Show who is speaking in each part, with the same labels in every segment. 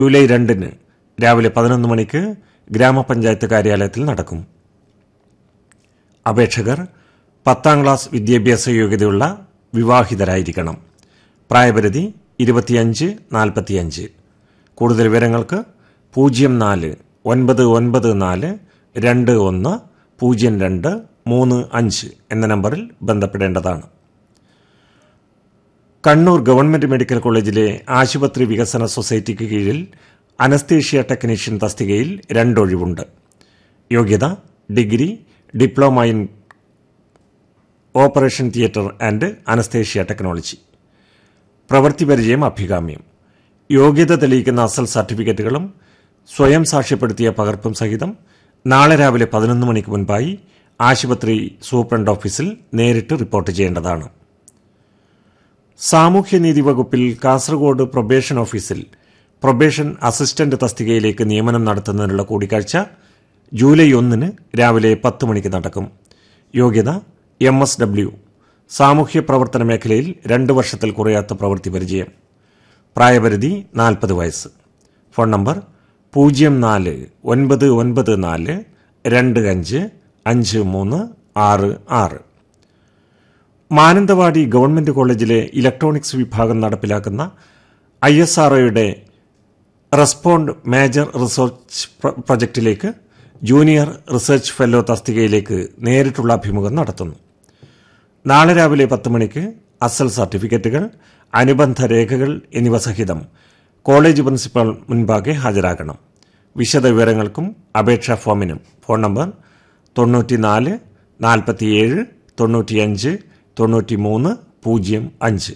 Speaker 1: July രണ്ടിന് രാവിലെ പതിനൊന്ന് മണിക്ക് ഗ്രാമപഞ്ചായത്ത് കാര്യാലയത്തിൽ നടക്കും അപേക്ഷകർ പത്താം ക്ലാസ് വിദ്യാഭ്യാസ യോഗ്യതയുള്ള വിവാഹിതരായിരിക്കണം പ്രായപരിധി ഇരുപത്തിയഞ്ച് നാൽപ്പത്തിയഞ്ച് കൂടുതൽ വിവരങ്ങൾക്ക് പൂജ്യം നാല് ഒൻപത് ഒൻപത് നാല് രണ്ട് ഒന്ന് പൂജ്യം രണ്ട് മൂന്ന് അഞ്ച് എന്ന നമ്പറിൽ ബന്ധപ്പെടേണ്ടതാണ് കണ്ണൂർ ഗവൺമെന്റ് മെഡിക്കൽ കോളേജിലെ ആശുപത്രി വികസന സൊസൈറ്റിക്ക് കീഴിൽ അനസ്തേഷ്യ ടെക്നീഷ്യൻ തസ്തികയിൽ രണ്ടൊഴിവുണ്ട് യോഗ്യത degree diploma in operation theatre and anaesthesia technology പ്രവൃത്തി പരിചയം അഭികാമ്യം യോഗ്യത തെളിയിക്കുന്ന അസൽ സർട്ടിഫിക്കറ്റുകളും സ്വയം സാക്ഷ്യപ്പെടുത്തിയ പകർപ്പും സഹിതം നാളെ രാവിലെ പതിനൊന്ന് മണിക്ക് മുൻപായി ആശുപത്രി സൂപ്രണ്ട് ഓഫീസിൽ നേരിട്ട് റിപ്പോർട്ട് ചെയ്യേണ്ടതാണ് സാമൂഹ്യനീതി വകുപ്പിൽ കാസർഗോഡ് പ്രൊബേഷൻ ഓഫീസിൽ പ്രൊബേഷൻ അസിസ്റ്റന്റ് തസ്തികയിലേക്ക് നിയമനം നടത്തുന്നതിനുള്ള കൂടിക്കാഴ്ച ജൂലൈ ഒന്നിന് രാവിലെ പത്ത് മണിക്ക് നടക്കും യോഗ്യത എം എസ് ഡബ്ല്യു സാമൂഹ്യ പ്രവർത്തന മേഖലയിൽ രണ്ട് വർഷത്തിൽ കുറയാത്ത പ്രവൃത്തി പരിചയം പ്രായപരിധി നാൽപ്പത് വയസ്സ് ഫോൺ നമ്പർ പൂജ്യം നാല് ഒൻപത് ഒൻപത് നാല് രണ്ട് അഞ്ച് അഞ്ച് മൂന്ന് ആറ് ആറ് മാനന്തവാടി ഗവൺമെന്റ് കോളേജിലെ ഇലക്ട്രോണിക്സ് വിഭാഗം നടപ്പിലാക്കുന്ന I S R respond major research പ്ര- പ്രൊജക്ടിലേക്ക് ജൂനിയർ റിസർച്ച് ഫെല്ലോ തസ്തികയിലേക്ക് നേരിട്ടുള്ള അഭിമുഖം നടത്തുന്നു നാളെ രാവിലെ പത്ത് മണിക്ക് അസൽ സർട്ടിഫിക്കറ്റുകൾ അനുബന്ധ രേഖകൾ എന്നിവ സഹിതം കോളേജ് പ്രിൻസിപ്പൽ മുൻപാകെ ഹാജരാകണം വിശദ വിവരങ്ങൾക്കും അപേക്ഷാ ഫോമിനും ഫോൺ നമ്പർ തൊണ്ണൂറ്റിനാല് നാൽപ്പത്തിയേഴ് തൊണ്ണൂറ്റിയഞ്ച് തൊണ്ണൂറ്റിമൂന്ന് പൂജ്യം അഞ്ച്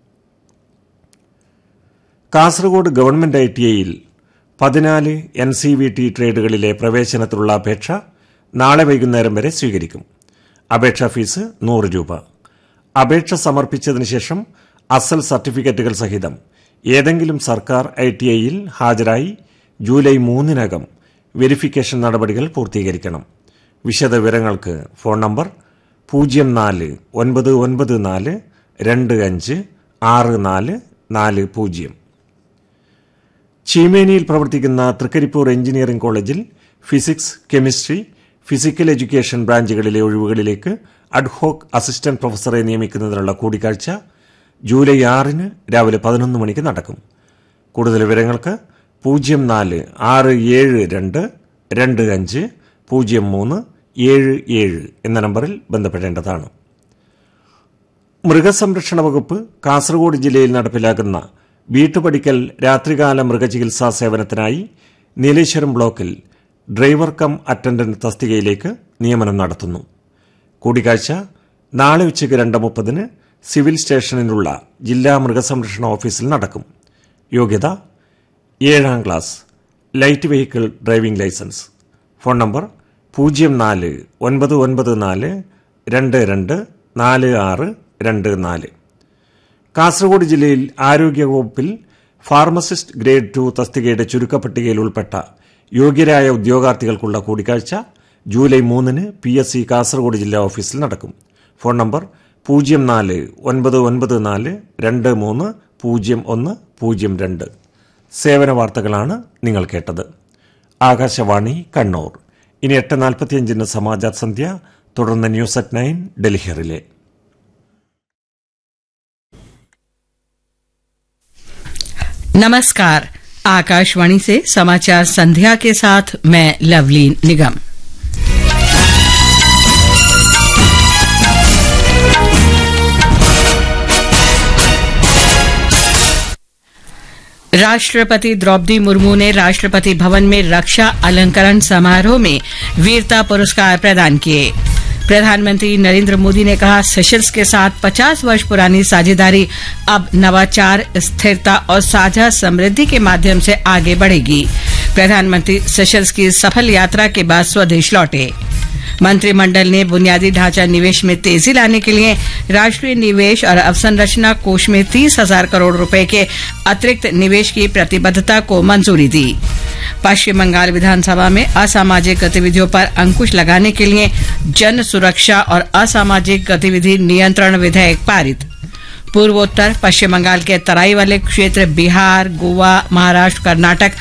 Speaker 1: കാസർഗോഡ് ഗവൺമെന്റ് ഐ ടി ഐയിൽ പതിനാല് എൻ സി വി ടി ട്രേഡുകളിലെ പ്രവേശനത്തിനുള്ള അപേക്ഷ നാളെ വൈകുന്നേരം വരെ സ്വീകരിക്കും അപേക്ഷാ ഫീസ് നൂറ് രൂപ അപേക്ഷ സമർപ്പിച്ചതിന് ശേഷം അസൽ സർട്ടിഫിക്കറ്റുകൾ സഹിതം ഏതെങ്കിലും സർക്കാർ ഐ ടി ഐയിൽ ഹാജരായി ജൂലൈ മൂന്നിനകം വെരിഫിക്കേഷൻ നടപടികൾ പൂർത്തീകരിക്കണം വിശദ വിവരങ്ങൾക്ക് ഫോൺ നമ്പർ പൂജ്യം നാല് ഒൻപത് ഒൻപത് നാല് രണ്ട് അഞ്ച് ആറ് നാല് നാല് പൂജ്യം ചീമേനിയിൽ പ്രവർത്തിക്കുന്ന തൃക്കരിപ്പൂർ എഞ്ചിനീയറിംഗ് കോളേജിൽ ഫിസിക്സ് കെമിസ്ട്രി ഫിസിക്കൽ എഡ്യൂക്കേഷൻ ബ്രാഞ്ചുകളിലെ ഒഴിവുകളിലേക്ക് അഡ്ഹോക്ക് അസിസ്റ്റന്റ് പ്രൊഫസറെ നിയമിക്കുന്നതിനുള്ള കൂടിക്കാഴ്ച ജൂലൈ ആറിന് രാവിലെ പതിനൊന്ന് മണിക്ക് നടക്കും കൂടുതൽ വിവരങ്ങൾക്ക് പൂജ്യം നാല് ആറ് ഏഴ് രണ്ട് രണ്ട് അഞ്ച് പൂജ്യം മൂന്ന് ഏഴ് ഏഴ് എന്ന നമ്പറിൽ ബന്ധപ്പെടേണ്ടതാണ് മൃഗസംരക്ഷണ വകുപ്പ് കാസർഗോഡ് ജില്ലയിൽ നടപ്പിലാക്കുന്ന വീട്ടുപടിക്കൽ രാത്രികാല മൃഗചികിത്സാ സേവനത്തിനായി നീലേശ്വരം ബ്ലോക്കിൽ ഡ്രൈവർ കം അറ്റൻഡന്റ് തസ്തികയിലേക്ക് നിയമനം നടത്തുന്നു കൂടിക്കാഴ്ച നാളെ ഉച്ചയ്ക്ക് രണ്ട് മുപ്പതിന് സിവിൽ സ്റ്റേഷനിലുള്ള ജില്ലാ മൃഗസംരക്ഷണ ഓഫീസിൽ നടക്കും യോഗ്യത ഏഴാം class light vehicle driving licence phone number പൂജ്യം നാല് ഒൻപത് ഒൻപത് നാല് രണ്ട് രണ്ട് നാല് ആറ് രണ്ട് നാല് കാസർഗോഡ് ജില്ലയിൽ ആരോഗ്യവകുപ്പിൽ ഫാർമസിസ്റ്റ് ഗ്രേഡ് ടു തസ്തികയുടെ ചുരുക്കപ്പട്ടികയിൽ ഉൾപ്പെട്ട യോഗ്യരായ ഉദ്യോഗാർത്ഥികൾക്കുള്ള കൂടിക്കാഴ്ച ജൂലൈ മൂന്നിന് പി എസ് സി കാസർഗോഡ് ജില്ലാ ഓഫീസിൽ നടക്കും ഫോൺ നമ്പർ പൂജ്യം നാല് ഒൻപത് ഒൻപത് നാല് രണ്ട് മൂന്ന് പൂജ്യം ഒന്ന് പൂജ്യം രണ്ട് സേവന വാർത്തകളാണ് നിങ്ങൾ കേട്ടത് ആകാശവാണി കണ്ണൂർ ഇനി എട്ട് നാൽപ്പത്തിയഞ്ചിന് സമാചാർ സന്ധ്യ തുടർന്ന് ന്യൂസ് അറ്റ് നയൻ ഡൽഹിയറിലെ
Speaker 2: नमस्कार आकाशवाणी से समाचार संध्या के साथ मैं लवलीन निगम राष्ट्रपति द्रौपदी मुर्मू ने राष्ट्रपति भवन में रक्षा अलंकरण समारोह में वीरता पुरस्कार प्रदान किए प्रधानमंत्री नरेंद्र मोदी ने कहा सेशल्स के साथ 50 वर्ष पुरानी साझेदारी अब नवाचार स्थिरता और साझा समृद्धि के माध्यम से आगे बढ़ेगी प्रधानमंत्री सेशल्स की सफल यात्रा के बाद स्वदेश लौटे मंत्रिमंडल ने बुनियादी ढांचा निवेश में तेजी लाने के लिए राष्ट्रीय निवेश और अवसंरचना कोष में तीस हजार करोड़ रुपए के अतिरिक्त निवेश की प्रतिबद्धता को मंजूरी दी पश्चिम बंगाल विधानसभा में असामाजिक गतिविधियों पर अंकुश लगाने के लिए जन सुरक्षा और असामाजिक गतिविधि नियंत्रण विधेयक पारित पूर्वोत्तर पश्चिम बंगाल के तराई वाले क्षेत्र बिहार गोवा महाराष्ट्र कर्नाटक